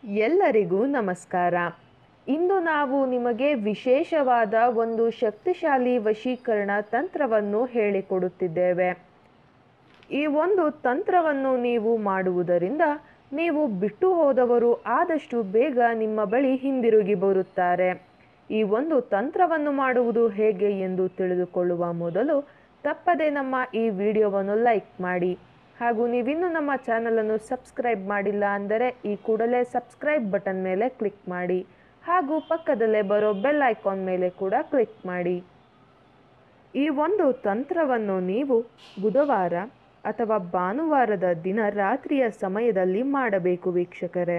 ಎಲ್ಲರಿಗೂ ನಮಸ್ಕಾರ ಇಂದು ನಾವು ನಿಮಗೆ ವಿಶೇಷವಾದ ಒಂದು ಶಕ್ತಿಶಾಲಿ ವಶೀಕರಣ ತಂತ್ರವನ್ನು ಹೇಳಿಕೊಡುತ್ತಿದ್ದೇವೆ ಈ ಒಂದು ತಂತ್ರವನ್ನು ನೀವು ಮಾಡುವುದರಿಂದ ನೀವು ಬಿಟ್ಟು ಹೋದವರು ಆದಷ್ಟು ಬೇಗ ನಿಮ್ಮ ಬಳಿ ಹಿಂದಿರುಗಿ ಬರುತ್ತಾರೆ ಈ ಒಂದು ತಂತ್ರವನ್ನು ಮಾಡುವುದು ಹೇಗೆ ಎಂದು ತಿಳಿದುಕೊಳ್ಳುವ ಮೊದಲು ತಪ್ಪದೆ ನಮ್ಮ ಈ ವಿಡಿಯೋವನ್ನು ಲೈಕ್ ಮಾಡಿ ಹಾಗೂ ನೀವಿನ್ನೂ ನಮ್ಮ ಚಾನಲನ್ನು ಸಬ್ಸ್ಕ್ರೈಬ್ ಮಾಡಿಲ್ಲ ಅಂದರೆ ಈ ಕೂಡಲೇ ಸಬ್ಸ್ಕ್ರೈಬ್ ಬಟನ್ ಮೇಲೆ ಕ್ಲಿಕ್ ಮಾಡಿ ಹಾಗೂ ಪಕ್ಕದಲ್ಲೇ ಬರೋ ಬೆಲ್ ಐಕಾನ್ ಮೇಲೆ ಕೂಡ ಕ್ಲಿಕ್ ಮಾಡಿ ಈ ಒಂದು ತಂತ್ರವನ್ನು ನೀವು ಬುಧವಾರ ಅಥವಾ ಭಾನುವಾರದ ದಿನ ರಾತ್ರಿಯ ಸಮಯದಲ್ಲಿ ಮಾಡಬೇಕು ವೀಕ್ಷಕರೇ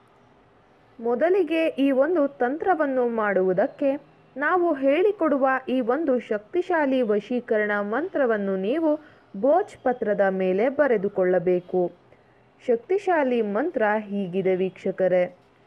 ಮೊದಲಿಗೆ ಈ ಒಂದು ತಂತ್ರವನ್ನು ಮಾಡುವುದಕ್ಕೆ ನಾವು ಹೇಳಿಕೊಡುವ ಈ ಒಂದು ಶಕ್ತಿಶಾಲಿ ವಶೀಕರಣ ಮಂತ್ರವನ್ನು ನೀವು ಬೋಚ್ ಪತ್ರದ ಮೇಲೆ ಬರೆದುಕೊಳ್ಳಬೇಕು ಶಕ್ತಿಶಾಲಿ ಮಂತ್ರ ಹೀಗಿದೆ ವೀಕ್ಷಕರೇ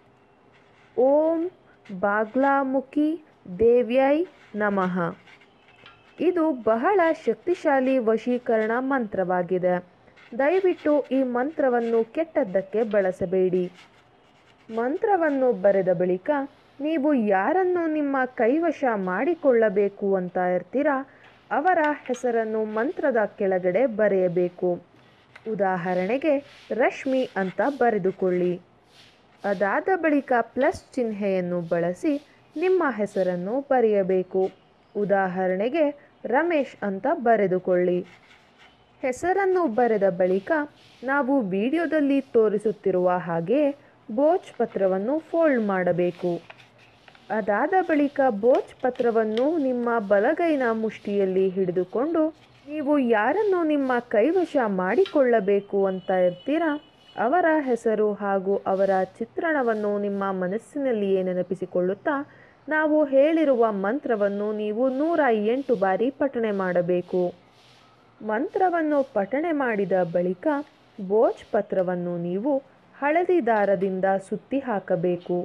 ಓಂ ಬಾಗ್ಲಾಮುಖಿ ದೇವ್ಯೈ ನಮಃ ಇದು ಬಹಳ ಶಕ್ತಿಶಾಲಿ ವಶೀಕರಣ ಮಂತ್ರವಾಗಿದೆ ದಯವಿಟ್ಟು ಈ ಮಂತ್ರವನ್ನು ಕೆಟ್ಟದ್ದಕ್ಕೆ ಬಳಸಬೇಡಿ ಮಂತ್ರವನ್ನು ಬರೆದ ಬಳಿಕ ನೀವು ಯಾರನ್ನು ನಿಮ್ಮ ಕೈವಶ ಮಾಡಿಕೊಳ್ಳಬೇಕು ಅಂತ ಇರ್ತೀರಾ ಅವರ ಹೆಸರನ್ನು ಮಂತ್ರದ ಕೆಳಗಡೆ ಬರೆಯಬೇಕು ಉದಾಹರಣೆಗೆ ರಶ್ಮಿ ಅಂತ ಬರೆದುಕೊಳ್ಳಿ ಅದಾದ ಬಳಿಕ ಪ್ಲಸ್ ಚಿಹ್ನೆಯನ್ನು ಬಳಸಿ ನಿಮ್ಮ ಹೆಸರನ್ನು ಬರೆಯಬೇಕು ಉದಾಹರಣೆಗೆ ರಮೇಶ್ ಅಂತ ಬರೆದುಕೊಳ್ಳಿ ಹೆಸರನ್ನು ಬರೆದ ಬಳಿಕ ನಾವು ವಿಡಿಯೋದಲ್ಲಿ ತೋರಿಸುತ್ತಿರುವ ಹಾಗೆ ಬೋಚ್ ಪತ್ರವನ್ನು ಫೋಲ್ಡ್ ಮಾಡಬೇಕು ಅದಾದ ಬಳಿಕ ಬೋಚ್ ಪತ್ರವನ್ನು ನಿಮ್ಮ ಬಲಗೈನ ಮುಷ್ಟಿಯಲ್ಲಿ ಹಿಡಿದುಕೊಂಡು ನೀವು ಯಾರನ್ನು ನಿಮ್ಮ ಕೈವಶ ಮಾಡಿಕೊಳ್ಳಬೇಕು ಅಂತ ಇರ್ತೀರಾ ಅವರ ಹೆಸರು ಹಾಗೂ ಅವರ ಚಿತ್ರಣವನ್ನು ನಿಮ್ಮ ಮನಸ್ಸಿನಲ್ಲಿಯೇ ನೆನಪಿಸಿಕೊಳ್ಳುತ್ತಾ ನಾವು ಹೇಳಿರುವ ಮಂತ್ರವನ್ನು ನೀವು ನೂರ ಎಂಟು ಬಾರಿ ಪಠಣೆ ಮಾಡಬೇಕು ಮಂತ್ರವನ್ನು ಪಠಣೆ ಮಾಡಿದ ಬಳಿಕ ಬೋಚ್ ಪತ್ರವನ್ನು ನೀವು ಹಳದಿ ದಾರದಿಂದ ಸುತ್ತಿ ಹಾಕಬೇಕು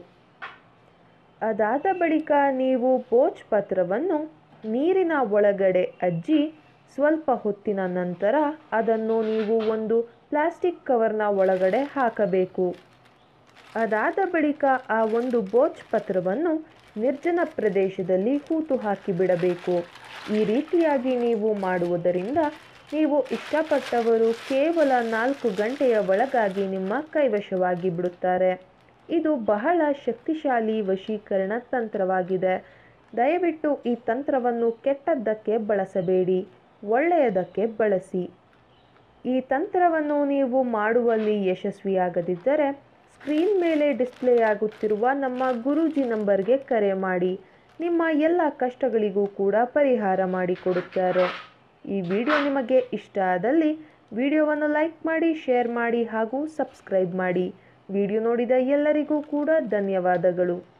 ಅದಾದ ಬಳಿಕ ನೀವು ಬೋಚ್ ಪತ್ರವನ್ನು ನೀರಿನ ಒಳಗಡೆ ಅಜ್ಜಿ ಸ್ವಲ್ಪ ಹೊತ್ತಿನ ನಂತರ ಅದನ್ನು ನೀವು ಒಂದು ಪ್ಲಾಸ್ಟಿಕ್ ಕವರ್ನ ಒಳಗಡೆ ಹಾಕಬೇಕು ಅದಾದ ಬಳಿಕ ಆ ಒಂದು ಬೋಚ್ ಪತ್ರವನ್ನು ನಿರ್ಜನ ಪ್ರದೇಶದಲ್ಲಿ ಹೂತು ಹಾಕಿಬಿಡಬೇಕು ಈ ರೀತಿಯಾಗಿ ನೀವು ಮಾಡುವುದರಿಂದ ನೀವು ಇಷ್ಟಪಟ್ಟವರು ಕೇವಲ ನಾಲ್ಕು ಗಂಟೆಯ ಒಳಗಾಗಿ ನಿಮ್ಮ ಕೈವಶವಾಗಿ ಬಿಡುತ್ತಾರೆ ಇದು ಬಹಳ ಶಕ್ತಿಶಾಲಿ ವಶೀಕರಣ ತಂತ್ರವಾಗಿದೆ ದಯವಿಟ್ಟು ಈ ತಂತ್ರವನ್ನು ಕೆಟ್ಟದ್ದಕ್ಕೆ ಬಳಸಬೇಡಿ ಒಳ್ಳೆಯದಕ್ಕೆ ಬಳಸಿ ಈ ತಂತ್ರವನ್ನು ನೀವು ಮಾಡುವಲ್ಲಿ ಯಶಸ್ವಿಯಾಗದಿದ್ದರೆ ಸ್ಕ್ರೀನ್ ಮೇಲೆ ಡಿಸ್ಪ್ಲೇ ಆಗುತ್ತಿರುವ ನಮ್ಮ ಗುರೂಜಿ ನಂಬರ್ಗೆ ಕರೆ ಮಾಡಿ ನಿಮ್ಮ ಎಲ್ಲ ಕಷ್ಟಗಳಿಗೂ ಕೂಡ ಪರಿಹಾರ ಮಾಡಿಕೊಡುತ್ತಾರೆ ಈ ವಿಡಿಯೋ ನಿಮಗೆ ಇಷ್ಟ ಆದಲ್ಲಿ ವಿಡಿಯೋವನ್ನು ಲೈಕ್ ಮಾಡಿ ಶೇರ್ ಮಾಡಿ ಹಾಗೂ ಸಬ್ಸ್ಕ್ರೈಬ್ ಮಾಡಿ ವಿಡಿಯೋ ನೋಡಿದ ಎಲ್ಲರಿಗೂ ಕೂಡ ಧನ್ಯವಾದಗಳು